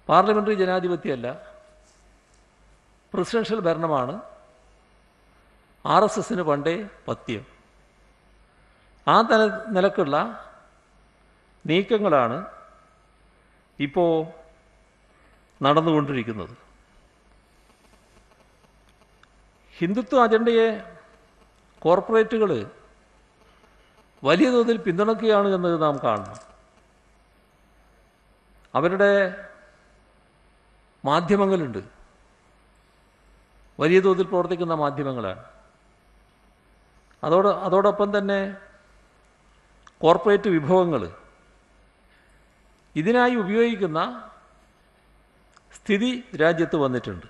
parliamentary ജനാധിപത്യമല്ല presidential ഭരണമാണ് R S എസിന് പണ്ടേ പഥ്യം ആ തല നിലക്കുള്ള നീക്കങ്ങളാണ് ഇപ്പോൾ നടന്നുകൊണ്ടിരിക്കുന്നത് ഹിന്ദുത്വ അജണ്ടയെ കോർപ്പറേറ്റുകൾ വലിയ തോതിൽ പിന്തുണയ്ക്കുകയാണ് എന്നത് നാം കാണണം അവരുടെ മാധ്യമങ്ങളുണ്ട് വലിയ തോതിൽ പ്രവർത്തിക്കുന്ന മാധ്യമങ്ങളാണ് അതോട് അതോടൊപ്പം തന്നെ കോർപ്പറേറ്റ് വിഭവങ്ങൾ ഇതിനായി ഉപയോഗിക്കുന്ന സ്ഥിതി രാജ്യത്ത് വന്നിട്ടുണ്ട്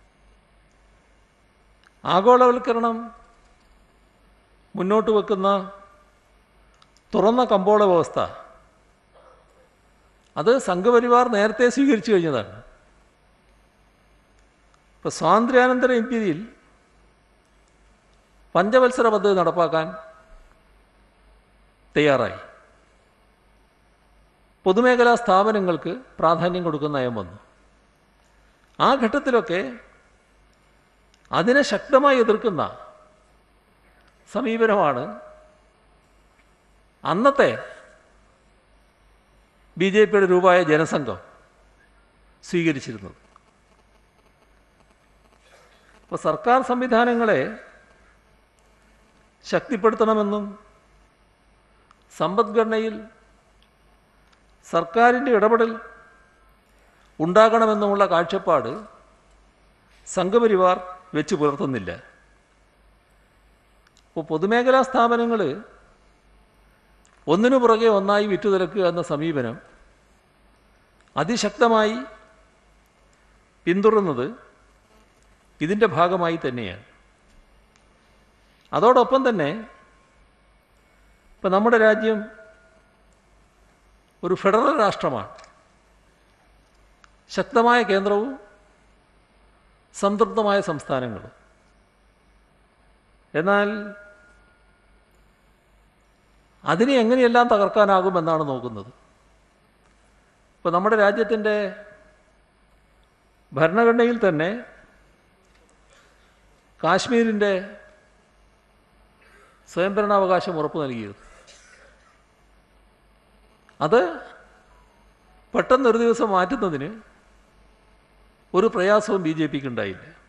ആഗോളവൽക്കരണം മുന്നോട്ട് വെക്കുന്ന തുറന്ന കമ്പോള വ്യവസ്ഥ അത് സംഘപരിവാർ നേരത്തെ സ്വീകരിച്ചു കഴിഞ്ഞതാണ് ഇപ്പോൾ സ്വാതന്ത്ര്യാനന്തര ഇന്ത്യയിൽ പഞ്ചവത്സര പദ്ധതി നടപ്പാക്കാൻ തയ്യാറായി പൊതുമേഖലാ സ്ഥാപനങ്ങൾക്ക് പ്രാധാന്യം കൊടുക്കുന്ന നയം വന്നു ആ ഘട്ടത്തിലൊക്കെ അതിനെ ശക്തമായി എതിർക്കുന്ന സമീപനമാണ് അന്നത്തെ ബി ജെ പിയുടെ രൂപമായ ജനസംഘം സ്വീകരിച്ചിരുന്നത് അപ്പോൾ സർക്കാർ സംവിധാനങ്ങളെ ശക്തിപ്പെടുത്തണമെന്നും സമ്പദ്ഘടനയിൽ സർക്കാരിൻ്റെ ഇടപെടൽ ഉണ്ടാകണമെന്നുമുള്ള കാഴ്ചപ്പാട് സംഘപരിവാർ വെച്ച് പുലർത്തുന്നില്ല ഇപ്പോൾ പൊതുമേഖലാ സ്ഥാപനങ്ങൾ ഒന്നിനു പുറകെ ഒന്നായി വിറ്റുതിരക്കുക എന്ന സമീപനം അതിശക്തമായി പിന്തുടരുന്നത് ഇതിൻ്റെ ഭാഗമായി തന്നെയാണ് അതോടൊപ്പം തന്നെ ഇപ്പം നമ്മുടെ രാജ്യം ഒരു ഫെഡറൽ രാഷ്ട്രമാണ് ശക്തമായ കേന്ദ്രവും സംതൃപ്തമായ സംസ്ഥാനങ്ങളും എന്നാൽ അതിനെ എങ്ങനെയെല്ലാം തകർക്കാനാകുമെന്നാണ് നോക്കുന്നത് ഇപ്പോൾ നമ്മുടെ രാജ്യത്തിൻ്റെ ഭരണഘടനയിൽ തന്നെ കാശ്മീരിൻ്റെ സ്വയംഭരണാവകാശം ഉറപ്പു നൽകിയത് അത് പെട്ടെന്നൊരു ദിവസം മാറ്റുന്നതിന് ഒരു പ്രയാസവും ബി ജെ പിക്ക് ഉണ്ടായില്ല